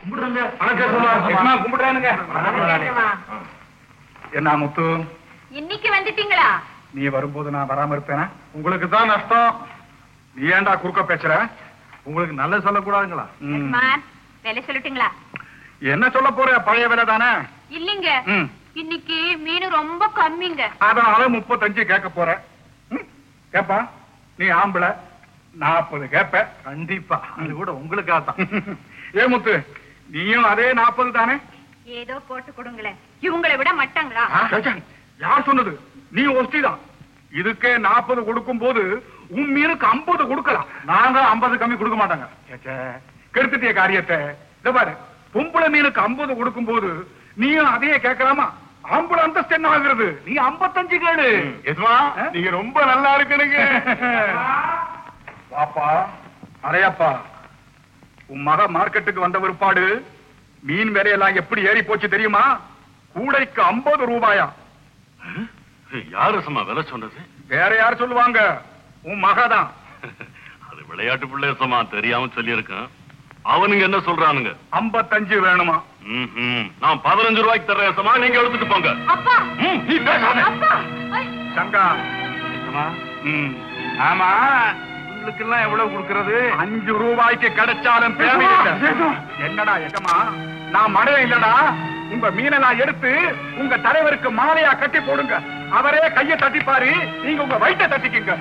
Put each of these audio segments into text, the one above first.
கும்பிடுறானுங்க என்ன முத்து இன்னைக்கு வந்துட்டீங்களா நீ வரும்போது நான் வராம இருப்பேனா உங்களுக்கு தான் நஷ்டம் நீ ஏன்டா குறுக்க பேசுற உங்களுக்கு நல்ல சொல்லக்கூடாதுங்களா ம். எஸ்மான், வேலை சொல்லட்டுங்களா என்ன சொல்ல போற பழைய வேலை தானே இல்லைங்க ம். இன்னைக்கு மீன் ரொம்ப கம்மிங்க அதனால முப்பத்தஞ்சு கேட்க போற ம்? கேப்பா நீ ஆம்பளை நாற்பது கேப்ப கண்டிப்பா அது கூட உங்களுக்காக தான் ஏ முத்து நீயும் அதே நாற்பது தானே ஏதோ போட்டு கொடுங்களேன் இவங்களை விட மாட்டாங்களா ஆ, யார் சொன்னது நீ ஒஸ்டி தான் இதுக்கே நாற்பது கொடுக்கும் போது உன் மீனுக்கு ஐம்பது கொடுக்கலாம் நாங்க ஐம்பது கம்மி கொடுக்க மாட்டாங்க ச்சே, கெடுத்துட்டிய காரியத்தை இத பாரு பொம்பளை மீனுக்கு ஐம்பது கொடுக்கும் போது நீயும் அதையே கேட்கலாமா ஆம்பளை அந்தஸ்து என்ன ஆகுறது நீ ஐம்பத்தஞ்சு கேடு எதுவா நீங்க ரொம்ப நல்லா இருக்கணுங்க வாப்பா அரையாப்பா உன் மக மார்க்கெட்டுக்கு வந்த பிற்பாடு மீன் விலையெல்லாம் எப்படி ஏறி போச்சு தெரியுமா கூடைக்கு ஐம்பது ரூபாயா யாரு சமா விலை சொன்னது வேற யார் சொல்லுவாங்க உன் மகதான் அது விளையாட்டு பிள்ளை சமா தெரியாம சொல்லியிருக்கேன் அவனுங்க என்ன சொல்றானுங்க ஐம்பத்தஞ்சு வேணுமா ம்ஹும். நான் பதினஞ்சு ரூபாய்க்கு தர்றேன் சமா நீங்க எடுத்துட்டு போங்க அப்பா ம், நீ பேசாத. அப்பா ஐ, சங்கா ம். ஆமா உங்களுக்கு எல்லாம் எவ்வளவு கொடுக்கறது அஞ்சு ரூபாய்க்கு கிடைச்சாலும் தேவையில்லை என்னடா எங்கம்மா நான் மழைய இல்லடா உங்க மீனெல்லாம் எடுத்து உங்க தலைவருக்கு மாலையா கட்டி போடுங்க அவரே கைய தட்டிப்பாரு நீங்க உங்க வயிற்ற தட்டிக்குங்க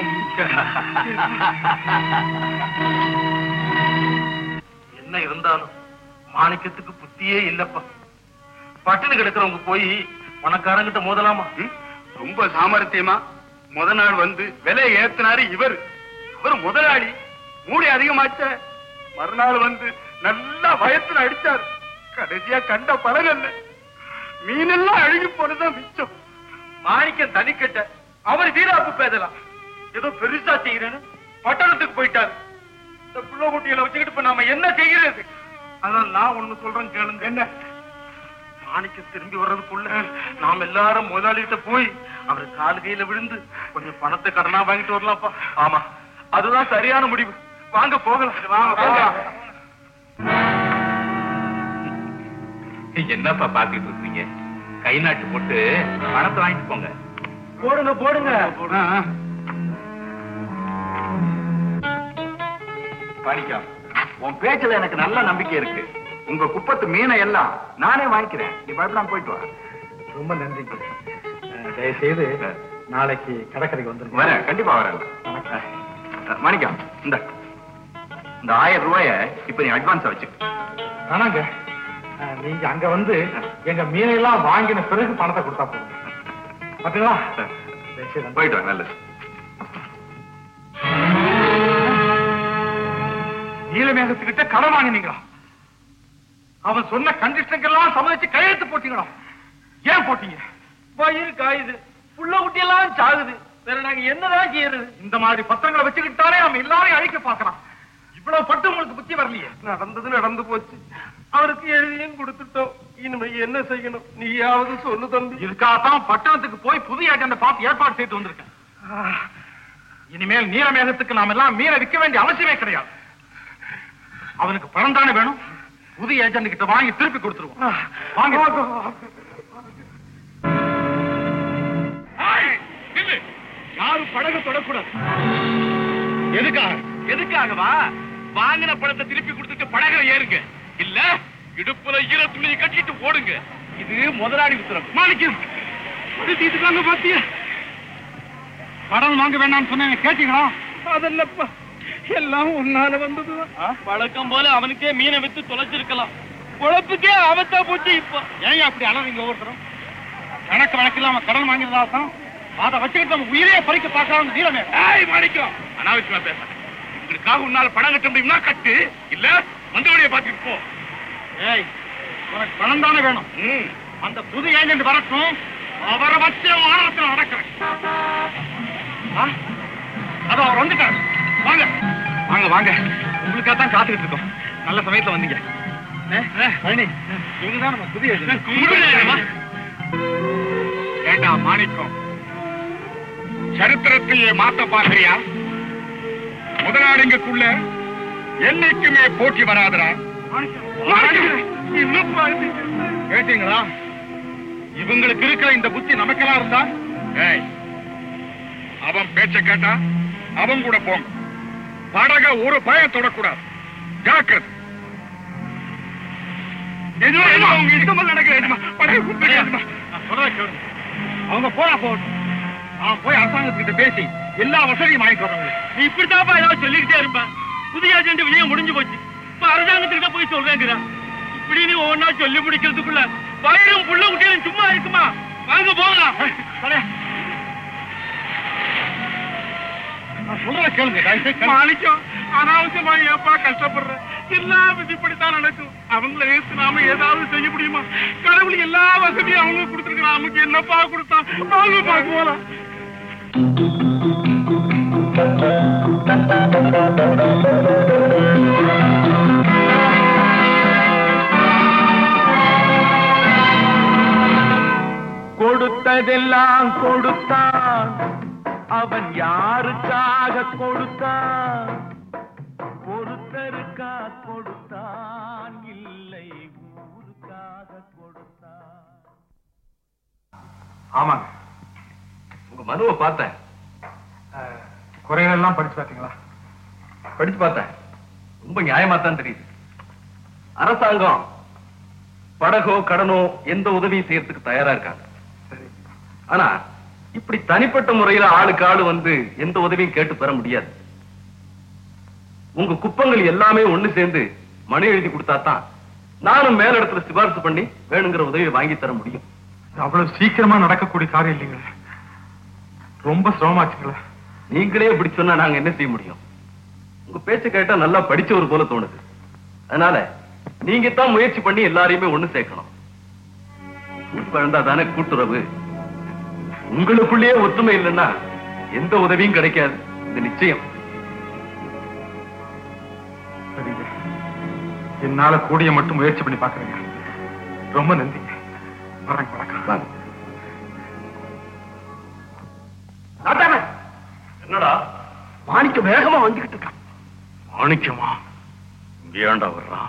என்ன இருந்தாலும் மாணிக்கத்துக்கு புத்தியே இல்லப்பா பட்டினி கிடக்கிறவங்க போய் பணக்காரங்கிட்ட மோதலாமா ரொம்ப சாமர்த்தியமா முத நாள் வந்து விலை ஏத்தினாரு இவர் இவர் முதலாளி மூடி அதிகமாச்ச மறுநாள் வந்து நல்லா பயத்துல அடிச்சார் கடைசியா கண்ட பழகல்ல மீனெல்லாம் அழுகி போனதான் மிச்சம் மாணிக்கம் தனிக்கட்ட அவர் வீராப்பு பேசலாம் ஏதோ பெருசா செய்யறேன்னு பட்டணத்துக்கு போயிட்டாரு இந்த புள்ள குட்டிகளை வச்சுக்கிட்டு இப்ப நாம என்ன செய்யறது அதான் நான் ஒண்ணு சொல்றேன் கேளுங்க என்ன மாணிக்கம் திரும்பி வர்றதுக்குள்ள நாம எல்லாரும் முதலாளிகிட்ட போய் அவர் காலு கையில விழுந்து கொஞ்சம் பணத்தை கடனா வாங்கிட்டு வரலாம்ப்பா ஆமா அதுதான் சரியான முடிவு வாங்க போகலாம் வாங்க போகலாம் என்னப்பா பாத்துட்டு இருக்கீங்க கை நாட்டு போட்டு பணத்தை வாங்கிட்டு போங்க போடுங்க போடுங்க பாணிக்கம் உன் பேச்சுல எனக்கு நல்ல நம்பிக்கை இருக்கு உங்க குப்பத்து மீனை எல்லாம் நானே வாங்கிக்கிறேன் நீ பயப்படாம போயிட்டு வா ரொம்ப நன்றிங்க தயவு செய்து நாளைக்கு கடற்கரைக்கு வந்துருங்க வரேன் கண்டிப்பா வரேன் அஹ், மாணிக்கம் இந்த இந்த ஆயிரம் ரூபாய இப்ப நீ அட்வான்ஸ் வச்சு ஆனாங்க அஹ், நீங்க அங்க வந்து எங்க மீனையெல்லாம் வாங்கின பிறகு பணத்தை கொடுத்தா போதும் பாத்தீங்களா தயவு செய்து வந்து- போயிட்டு வா நல்லது நீலமேகத்துக்கிட்ட கடன் வாங்கினீங்களா அவன் சொன்ன கண்டிஷனுக்கெல்லாம் சம்மதிச்சு கையெழுத்து போட்டீங்களா ஏன் போட்டீங்க வயிறு காயுது புள்ள குட்டியெல்லாம் சாகுது வேற நாங்க என்னதான் செய்யறது இந்த மாதிரி பத்திரங்களை வச்சுக்கிட்டாலே நம்ம எல்லாரையும் அழிக்க பார்க்கறான் இவ்வளவு பட்டு உங்களுக்கு புத்தி வரலையே நடந்தது நடந்து போச்சு அவருக்கு எழுதியும் கொடுத்துட்டோம் இனிமே என்ன செய்யணும் நீயாவது சொல்லு தம்பி இதுக்காகத்தான் பட்டணத்துக்கு போய் புதிய ஏஜெண்ட பார்த்து ஏற்பாடு செய்து வந்திருக்கேன் இனிமேல் நீலமேகத்துக்கு நாம எல்லாம் மீனை விற்க வேண்டிய அவசியமே கிடையாது அவனுக்கு பணம் தானே வேணும் புதிய ஏஜென்ட் கிட்ட வாங்கி திருப்பி கொடுத்துருவோம் வாங்க யாரும் படகு தொடக்கூடாது எதுக்காக எதுக்காகவா வாங்கின பணத்தை திருப்பி கொடுத்துட்டு படகுல ஏறுங்க இல்ல இடுப்புல ஈர துணியை கட்டிட்டு ஓடுங்க இது முதலாளி உத்தரவு மாணிக்கம் இதுக்காங்க பாத்தியா கடன் வாங்க வேண்டாம்னு சொன்ன கேட்டீங்களா அதல்லப்பா எல்லாம் உன்னால வந்ததுதான் வழக்கம் போல அவனுக்கே மீனை வித்து தொலைச்சிருக்கலாம் குழப்புக்கே ஆபத்தா போச்சு இப்ப ஏன் அப்படி அழறீங்க ஒவ்வொருத்தரும் கணக்கு வழக்கு இல்லாம கடன் வாங்கினதா தான் அதை வச்சுக்கிட்டு நம்ம உயிரையே பறிக்க பார்க்கலாம் நீளமே ஏய் மாணிக்கம் அனாவசியமா பேச உங்களுக்காக உன்னால பணம் கட்ட முடியும்னா கட்டு இல்ல வந்தவழியை பார்த்துட்டு போ ஏய் உனக்கு பணம் தானே வேணும் ம். அந்த புது ஏஜென்ட் வரட்டும் அவரை வச்சு மாணவத்தில் நடக்கிறேன் ஆ? அதோ அவர் வந்துட்டார் வாங்க வாங்க வாங்க உங்களுக்காக தான் காத்துக்கிட்டு இருக்கோம் நல்ல சமயத்துல வந்தீங்க பழனி இவங்க தான் நம்ம புதிய agent. கும்பிடுறேன்மா. ஏண்டா மாணிக்கம் சரித்திரத்தையே மாத்த பாக்குறியா முதலாளிங்களுக்குள்ள என்னைக்குமே போட்டி வராதுடா என்னப்பா இது? கேட்டீங்களா இவங்களுக்கு இருக்கிற இந்த புத்தி நமக்கெல்லாம் இருந்தா ஏய் அவன் பேச்ச கேட்டா அவன் கூட போங்க படக ஒரு பயம் தொடக்கூடாது ஜாக்கிரதை எதுவும் இல்லை, உங்க இஷ்டமா நடக்கிறேன் படகு கூப்பிடுங்க. நான் சொல்றதை கேளுங்க. அவங்க போனா போகட்டும் நான் போய் அரசாங்கத்துக்கிட்ட பேசி எல்லா வசதியும் வாங்கிட்டு வரேன் நீ இப்படித்தாப்பா ஏதாவது சொல்லிக்கிட்டே இருப்ப புதிய ஏஜென்ட் விஜயம் முடிஞ்சு போச்சு இப்ப அரசாங்கத்துக்கிட்ட போய் சொல்றேங்கிறா இப்படி நீ ஒவ்வொன்னா சொல்லி முடிக்கிறதுக்குள்ள வயிறும் புள்ள குட்டியும் சும்மா இருக்குமா வாங்க போகலாம் நான் சொல்றத கேளுங்க தயவு செய்து கேளுங்க. மாணிக்கம் அனாவசியமா ஏப்பா கஷ்டப்படுற எல்லாம் விதிப்படித்தான் நடக்கும் அவங்கள ஏத்து நாம ஏதாவது செய்ய முடியுமா கடவுள் எல்லா வசதியும் அவங்க கொடுத்துருக்கான் நமக்கு என்னப்பா கொடுத்தான் வாங்கப்பா போலாம் கொடுத்ததெல்லாம் கொடுத்தான் அவன் யாருக்காக கொடுத்தான் ஒருத்தருக்கா கொடுத்தான் இல்லை ஊருக்காக கொடுத்தான் ஆமாங்க உங்க மனுவை பார்த்தேன் குறைகள் எல்லாம் படிச்சு பாத்தீங்களா படிச்சு பார்த்தேன் ரொம்ப நியாயமா தான் தெரியுது அரசாங்கம் படகோ கடனோ எந்த உதவியும் செய்யறதுக்கு தயாரா இருக்காங்க சரி ஆனா இப்படி தனிப்பட்ட முறையில ஆளுக்கு ஆளு வந்து எந்த உதவியும் கேட்டு பெற முடியாது உங்க குப்பங்கள் எல்லாமே ஒண்ணு சேர்ந்து மனு எழுதி கொடுத்தா தான் நானும் மேலிடத்துல சிபாரிசு பண்ணி வேணுங்கிற உதவியை வாங்கி தர முடியும் அவ்வளவு சீக்கிரமா நடக்கக்கூடிய காரியம் இல்லைங்களே ரொம்ப சிரமமாச்சுங்களே நீங்களே இப்படி சொன்னா நாங்க என்ன செய்ய முடியும் உங்க பேச்ச கேட்டா நல்லா படிச்சவர் போல தோணுது அதனால நீங்க தான் முயற்சி பண்ணி எல்லாரையுமே ஒண்ணு சேர்க்கணும் கூட்டு தானே கூட்டுறவு உங்களுக்குள்ளேயே ஒற்றுமை இல்லைன்னா எந்த உதவியும் கிடைக்காது இது நிச்சயம் சரிங்க என்னால கூடிய மட்டும் முயற்சி பண்ணி பாக்குறேங்க ரொம்ப நன்றிங்க வரேங்க வணக்கம் வாங்க. என்னடா மாணிக்க வேகமா வந்துகிட்டு இருக்கான் மாணிக்கமா இங்க ஏன்டா வர்றான்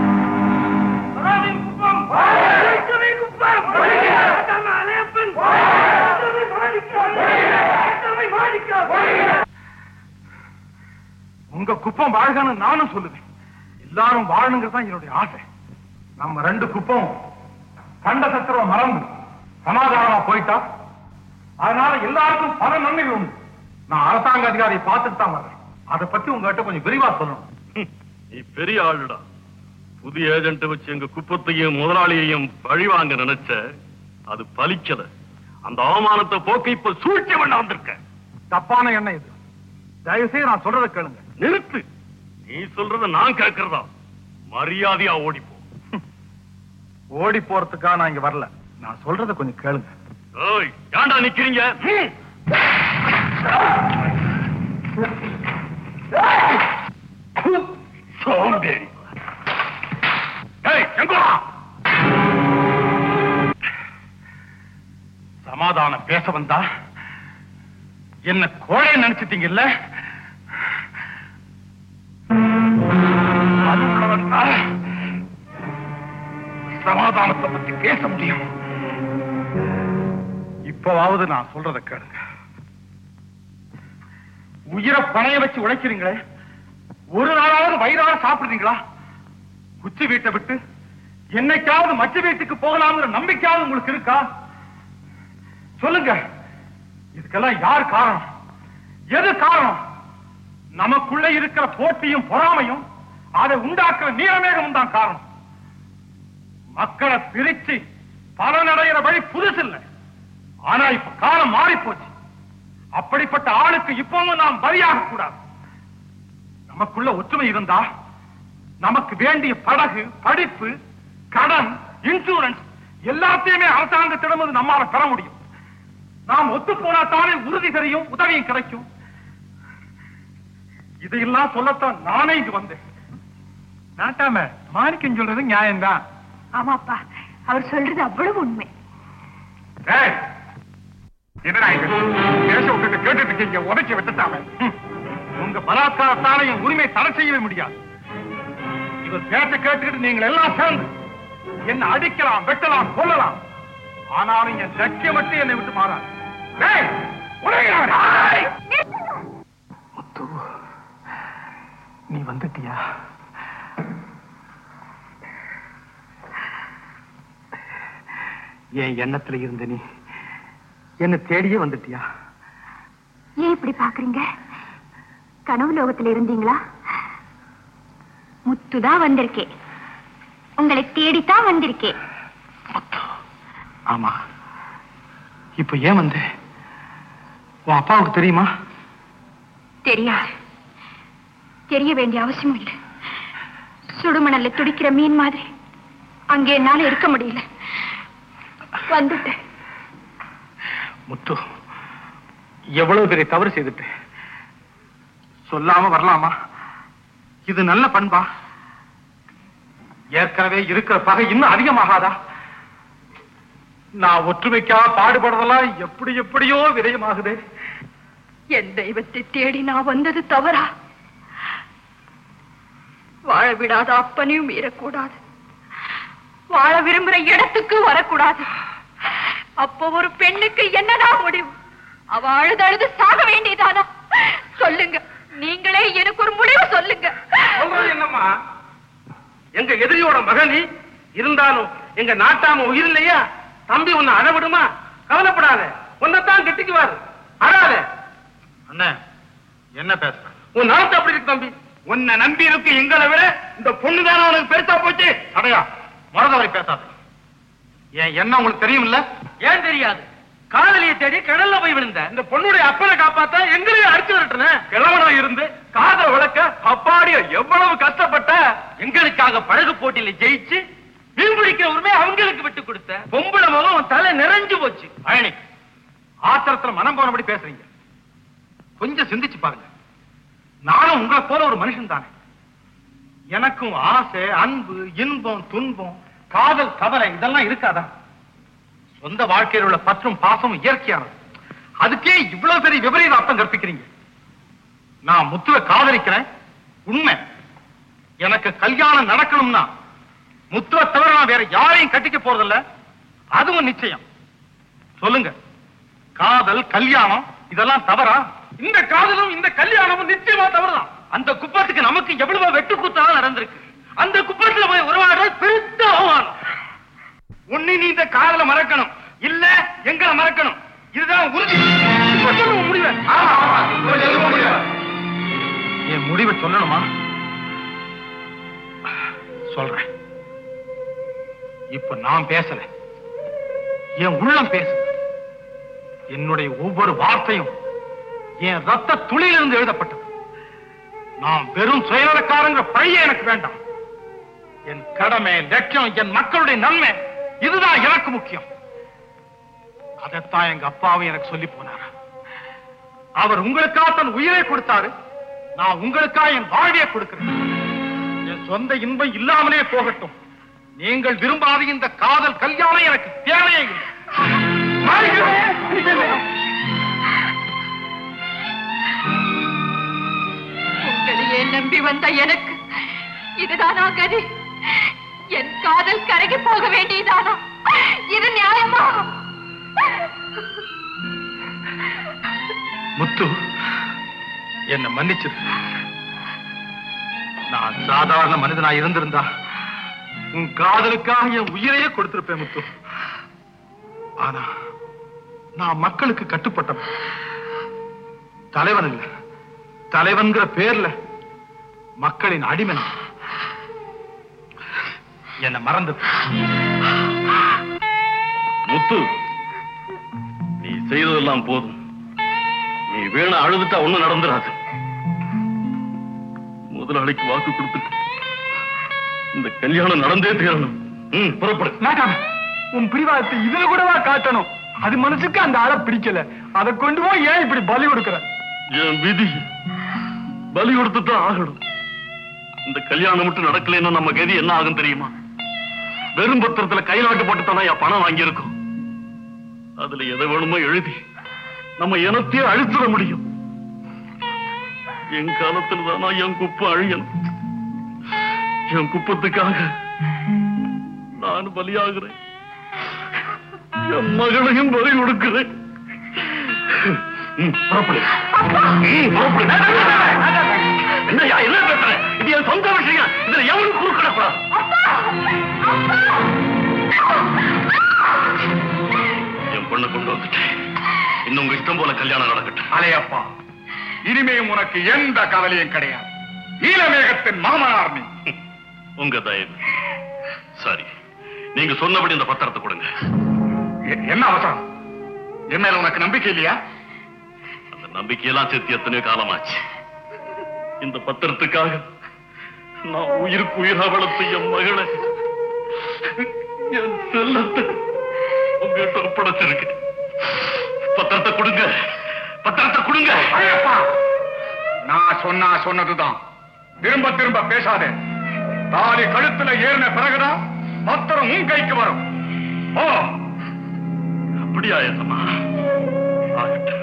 உங்க குப்பம் வாழ்கன்னு நானும் சொல்லுவேன் எல்லாரும் வாழணுங்கிறது தான் என்னுடைய ஆசை நம்ம ரெண்டு குப்பம் கண்ட சத்திரம் மறந்து சமாதானமா போயிட்டா அதனால எல்லாருக்கும் பல நன்மைகள் உண்டு நான் அரசாங்க அதிகாரியை பார்த்துட்டு தான் வர்றேன் அதை பத்தி உங்ககிட்ட கொஞ்சம் விரிவா சொல்லணும் நீ பெரிய ஆளுடா புதிய ஏஜென்ட் வச்சு எங்க குப்பத்தையும் முதலாளியையும் பழி வாங்க நினைச்ச அது பலிக்கல அந்த அவமானத்தை போக்க இப்ப சூழ்ச்சி பண்ண வந்திருக்க தப்பான எண்ணம் இது தயவு செய்து நான் சொல்றதை கேளுங்க நிறுத்து நீ சொல்றத நான் கேட்கறதா மரியாதையா ஓடிப்போ ஓடி போறதுக்காக நான் இங்க வரல நான் சொல்றதை கொஞ்சம் கேளுங்க ஏய் ஏன்டா நிக்கிறீங்க ம். சோம்பேறி ஏய் எங்க வா? சமாதானம் பேச வந்தா என்ன கோழை நினைச்சிட்டீங்கல்ல அதுக்குள்ள வந்தா சமாதானத்தை பத்தி பேச முடியும் இப்பவாவது நான் சொல்றத கேளுங்க உயிரை பணைய வச்சு உழைக்கிறீங்களே ஒரு நாளாவது வயிறார சாப்பிடுறீங்களா குச்சி வீட்டை விட்டு என்னைக்காவது மற்ற வீட்டுக்கு போகலாம்ங்கிற நம்பிக்கையாவது உங்களுக்கு இருக்கா சொல்லுங்க இதுக்கெல்லாம் யார் காரணம் எது காரணம் நமக்குள்ள இருக்கிற போட்டியும் பொறாமையும் அதை உண்டாக்குற நீலமேகமும் தான் காரணம் மக்களை பிரிச்சு பலனடைகிற வழி புதுசு இல்லை ஆனா இப்ப காலம் மாறி போச்சு அப்படிப்பட்ட ஆளுக்கு இப்பவும் நாம் பலியாக கூடாது நமக்குள்ள ஒற்றுமை இருந்தா நமக்கு வேண்டிய படகு படிப்பு கடன் இன்சூரன்ஸ் எல்லாத்தையுமே அரசாங்கத்திடம் நம்மால பெற முடியும் நாம் ஒத்து போனா தானே உறுதி தெரியும் உதவியும் கிடைக்கும் இதையெல்லாம் சொல்லத்தான் நானே இங்கு வந்தேன் நாட்டாம மாணிக்கம் சொல்றது நியாயம்தான் ஆமாப்பா அவர் சொல்றது அவ்வளவு உண்மை ஏய், என்னடா இது பேச விட்டுட்டு கேட்டுட்டு இருக்கீங்க உதைச்சி விட்டுட்டாம ம். உங்க பலாத்காரத்தால என் உரிமை தடை செய்யவே முடியாது இவ இவர் பேச்ச கேட்டுக்கிட்டு நீங்கள் எல்லாம் சேர்ந்து என்ன அடிக்கலாம் வெட்டலாம் கொல்லலாம் ஆனாலும் என் லட்சியம் மட்டும் என்னை விட்டு மாறாது டேய், உடையாடா. முத்து நீ வந்துட்டியா என் எண்ணத்துல இருந்த நீ என்ன தேடியே வந்துட்டியா ஏன் இப்படி பாக்குறீங்க கனவு லோகத்துல இருந்தீங்களா முத்துதான் வந்திருக்கேன் உங்களை தேடித்தான் வந்திருக்கேன் ஆமா இப்ப ஏன் வந்த உன் அப்பாவுக்கு தெரியுமா தெரியாது தெரிய வேண்டிய அவசியம் இல்லை சுடுமணல்ல துடிக்கிற மீன் மாதிரி அங்கே என்னால இருக்க முடியல வந்துட்டேன் முத்து எவ்வளவு பெரிய தவறு செய்துட்டு சொல்லாம வரலாமா இது நல்ல பண்பா ஏற்கனவே இருக்கிற பகை இன்னும் அதிகமாகாதா நான் ஒற்றுமைக்கா பாடுபடுறதெல்லாம் எப்படி எப்படியோ விரயமாகுதே என் தெய்வத்தை தேடி நான் வந்தது தவறா வாழ விடாத அப்பனையும் மீறக்கூடாது வாழ விரும்புற இடத்துக்கு வரக்கூடாது அப்போ ஒரு பெண்ணுக்கு என்னதான் முடிவு அவ அழுது அழுது சாக வேண்டியதானா சொல்லுங்க நீங்களே எனக்கு ஒரு முடிவு சொல்லுங்க சொல்றது என்னம்மா எங்க எதிரியோட மகனி இருந்தாலும் எங்க நாட்டாம உயிர் இல்லையா தம்பி உன்னை அழவிடுமா கவலைப்படாத உன்னைத்தான் கெட்டிக்குவாரு அழாத அண்ணே என்ன பேசுற உன் நடத்த அப்படி இருக்கு தம்பி உன்னை நம்பி இருக்கு எங்களை விட இந்த பொண்ணு தானே உனக்கு பெருசா போச்சு அடையா மறந்தவரை பேசாத என் என்ன உங்களுக்கு தெரியும்ல ஏன் தெரியாது காதலியை தேடி கடல்ல போய் விழுந்த இந்த பொண்ணுடைய அப்பனை காப்பாத்த எங்களையும் அடிச்சு விரட்டுன கிழவனா இருந்து காதல் வளர்க்க அப்பாடிய எவ்வளவு கஷ்டப்பட்ட எங்களுக்காக படகு போட்டியில ஜெயிச்சு மீன் பிடிக்கிற உரிமை அவங்களுக்கு விட்டு கொடுத்த பொம்பளை முகம் உன் தலை நிறைஞ்சு போச்சு அயனி ஆத்திரத்துல மனம் போனபடி பேசுறீங்க கொஞ்சம் சிந்திச்சு பாருங்க நானும் உங்களை போல ஒரு மனுஷன் தானே எனக்கும் ஆசை அன்பு இன்பம் துன்பம் காதல் கவலை இதெல்லாம் இருக்காதா சொந்த வாழ்க்கையில் உள்ள பற்றும் பாசமும் இயற்கையானது அதுக்கே இவ்வளவு பெரிய விபரீத அர்த்தம் கற்பிக்கிறீங்க நான் முத்துவை காதலிக்கிறேன் உண்மை எனக்கு கல்யாணம் நடக்கணும்னா முத்துவை தவிர நான் வேற யாரையும் கட்டிக்க போறதில்ல அதுவும் நிச்சயம் சொல்லுங்க காதல் கல்யாணம் இதெல்லாம் தவறா இந்த காதலும் இந்த கல்யாணமும் நிச்சயமா தவறுதான் அந்த குப்பத்துக்கு நமக்கு எவ்வளவு வெட்டு குத்தாக நடந்திருக்கு அந்த குப்பத்துல போய் உருவாடுறது பெருத்த அவமானம் ஒண்ணு நீ இந்த காதல மறக்கணும் இல்ல எங்களை மறக்கணும் இதுதான் உறுதி இப்ப சொல்லுங்க முடிவை என் முடிவை சொல்லணுமா சொல்றேன் இப்ப நான் பேசல என் உள்ளம் பேசு என்னுடைய ஒவ்வொரு வார்த்தையும் என் ரத்த துளியிலிருந்து எழுதப்பட்டது நான் வெறும் சுயநலக்காரங்கிற பழிய எனக்கு வேண்டாம் என் கடமை லட்சியம் என் மக்களுடைய நன்மை இதுதான் எனக்கு முக்கியம் அதைத்தான் எங்க அப்பாவும் எனக்கு சொல்லி போனார் அவர் உங்களுக்காக தன் உயிரை கொடுத்தாரு நான் உங்களுக்காக என் வாழ்வையை கொடுக்கிறேன் என் சொந்த இன்பம் இல்லாமலே போகட்டும் நீங்கள் விரும்பாத இந்த காதல் கல்யாணம் எனக்கு தேவையே இல்லை உங்களையே நம்பி வந்த எனக்கு இதுதானா கதி என் காதல் கரைக்கு போக வேண்டியதானா இது நியாயமா முத்து என்ன மன்னிச்சிரு நான் சாதாரண மனிதனா இருந்திருந்தா உன் காதலுக்காக என் உயிரையே கொடுத்திருப்பேன் முத்து ஆனா நான் மக்களுக்கு கட்டுப்பட்டவன் தலைவன் இல்ல தலைவன்கிற பேர்ல மக்களின் அடிமை நான். என்னை மறந்து முத்து நீ செய்ததெல்லாம் போதும் நீ வேண அழுதுட்டா ஒண்ணும் நடந்துராது முதலாளிக்கு வாக்கு கொடுத்துட்டு இந்த கல்யாணம் நடந்தே தீரணும் ம் புறப்படு வேண்டாம் உன் பிரிவாதத்தை இதுல கூடவா காட்டணும் அது மனசுக்கு அந்த ஆளை பிடிக்கல அதை கொண்டு போய் ஏன் இப்படி பலி கொடுக்கிற என் விதி பலி கொடுத்துதான் ஆகணும் இந்த கல்யாணம் மட்டும் நடக்கலைன்னா நம்ம கதி என்ன ஆகும் தெரியுமா வெறும் பத்திரத்துல கைநாட்டு போட்டு தானே என் பணம் வாங்கியிருக்கோம் அதுல எதை வேணுமோ எழுதி நம்ம இனத்தையே அழிச்சிட முடியும் என் காலத்துல தானா என் குப்பை அழியணும் என் குப்பத்துக்காக நான் பலியாகிறேன் என் மகளையும் பலி கொடுக்கிறேன் ம், புறப்படு. ம், புறப்படு. என்னய்யா என்ன பேசுற இது என் சொந்த விஷயம் இதுல எவனும் குறுக்கிடக்கூடாது என் பொண்ணை கொண்டு வந்துட்டேன் இன்னும் உங்க இஷ்டம் போல கல்யாணம் நடக்கட்டும் அலையப்பா இனிமே உனக்கு எந்த கவலையும் கிடையாது நீலமேகத்தின் மாமனார் நீ உங்க தயவு சரி நீங்க சொன்னபடி இந்த பத்திரத்தை கொடுங்க எ- என்ன அவசரம் என் மேல உனக்கு நம்பிக்கை இல்லையா அந்த நம்பிக்கையெல்லாம் சேர்த்து எத்தனையோ காலமாச்சு இந்த பத்திரத்துக்காக நான் உயிருக்கு உயிரா வளர்த்த என் மகளை என் செல்லத்தை உங்ககிட்ட ஒப்படைச்சிருக்கு பத்திரத்தை கொடுங்க பத்திரத்தை கொடுங்க அலையப்பா நான் சொன்னா சொன்னதுதான் திரும்ப திரும்ப பேசாதே தாலி கழுத்துல ஏறின பிறகுதான் பத்திரம் உன் கைக்கு வரும் ஓ அப்படியா ஏசம்மா ஆகட்டும்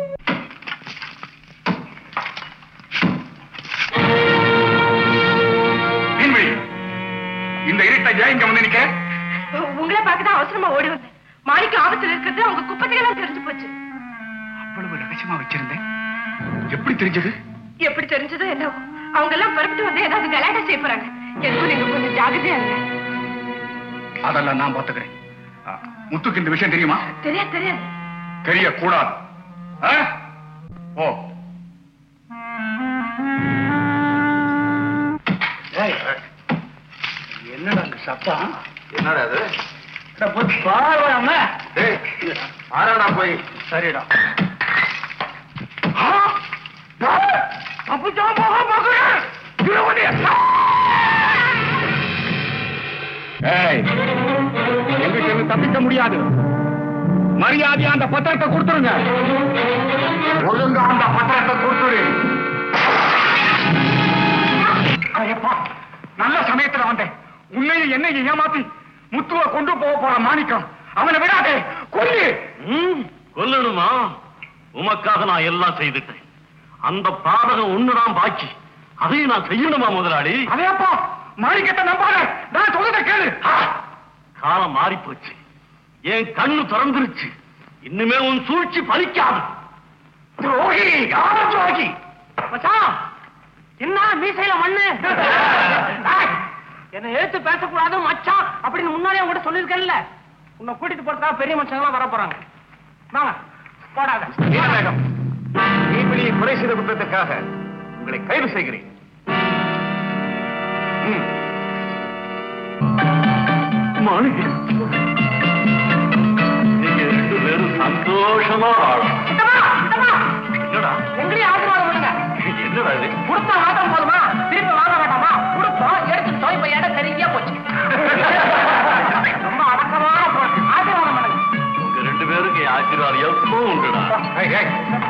மீன்விழி இந்த இருட்டை ஏன் இங்க வந்து நிக்க உங்களை பார்க்கதான் அவசரமா ஓடி வந்தேன் மாணிக்கு ஆபத்துல இருக்கிறது அவங்க குப்பத்துக்கெல்லாம் தெரிஞ்சு போச்சு அவ்வளவு ரகசியமா வச்சிருந்தேன் எப்படி தெரிஞ்சது எப்படி தெரிஞ்சதோ என்னவோ அவங்க எல்லாம் புறப்பட்டு வந்து ஏதாவது கலாட்டா செய்ய போறாங்க எனக்கும் நீங்க கொஞ்சம் ஜாகிரதையா இருங்க அதெல்லாம் நான் பாத்துக்கிறேன் ஆ, முத்துக்கு இந்த விஷயம் தெரியுமா தெரியாது தெரியாது தெரியக்கூடாது ஆ? ஓ என்னடா அந்த சத்தம் என்னடா அது பாருங்க ஆறாடா போய் சரிடா தப்புச்சான் போக பார்க்கிறேன் இருபது ஏய் எங்கிட்ட இருந்து தப்பிக்க முடியாது மரியாதையா அந்த பத்திரத்தை கொடுத்துருங்க ஒழுங்கா அந்த பத்திரத்தை கொடுத்துரு ஐயப்பா நல்ல சமயத்துல வந்தேன் உண்மையில என்னை ஏமாத்தி முத்துவ கொண்டு போக போற மாணிக்கம் அவனை விடாதே கொல்லு ம், கொல்லணுமா உமக்காக நான் எல்லாம் செய்துட்டேன் அந்த பாதகம் ஒண்ணுதான் பாக்கி அதையும் நான் செய்யணுமா முதலாளி அதேப்பா மாணிக்கத்தை நம்பாத நான் சொல்றதை கேளு ஆ! காலம் மாறி போச்சு என் கண்ணு திறந்துருச்சு இன்னுமே உன் சூழ்ச்சி பலிக்காது துரோகி யார துரோகி மச்சான் என்ன மீசையில மண்ணு என்ன எழுத்து பேசக்கூடாது மச்சான் அப்படின்னு முன்னாடியே உங்ககிட்ட சொல்லியிருக்கேன்ல உன்னை கூட்டிட்டு போறதுக்காக பெரிய மனுஷங்களாம் வர போறாங்க வாங்க போடாத நீலமேகம் நீபிடியை கொலை செய்த குற்றத்திற்காக உங்களை கைது செய்கிறேன் ம். மாணிக்கம் நீங்க ரெண்டு பேரும் சந்தோஷமா வாழணும் என்னடா எங்களையும் ஆசீர்வாதம் பண்ணுங்க என்னடா இது கொடுத்தா மாத்திரம் போதுமா திருப்பி வாங்க வேண்டாமா கொடுத்தோம் எடுத்துட்டோம் இப்ப இடம் சரியா போச்சு ரொம்ப அடக்கமான பொண்ணு. ஆசீர்வாதம் பண்ணுங்க உங்க ரெண்டு பேருக்கு என் ஆசீர்வாதம் எப்பவும் உண்டுடா ஏய், ஏய்.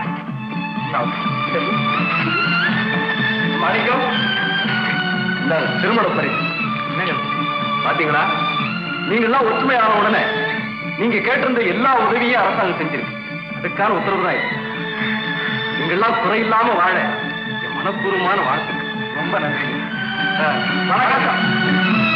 மாணிக்கம் இந்த திருமண பரிசு என்னங்க பாத்தீங்களா நீங்க எல்லாம் ஒற்றுமையான உடனே நீங்க கேட்டிருந்த எல்லா உதவியும் அரசாங்கம் செஞ்சிருக்கு அதுக்கான உத்தரவு தான் இது நீங்க எல்லாம் குறையில்லாம வாழ என் மனப்பூர்வமான வாழ்த்துக்கள் ரொம்ப நன்றி வணக்கம்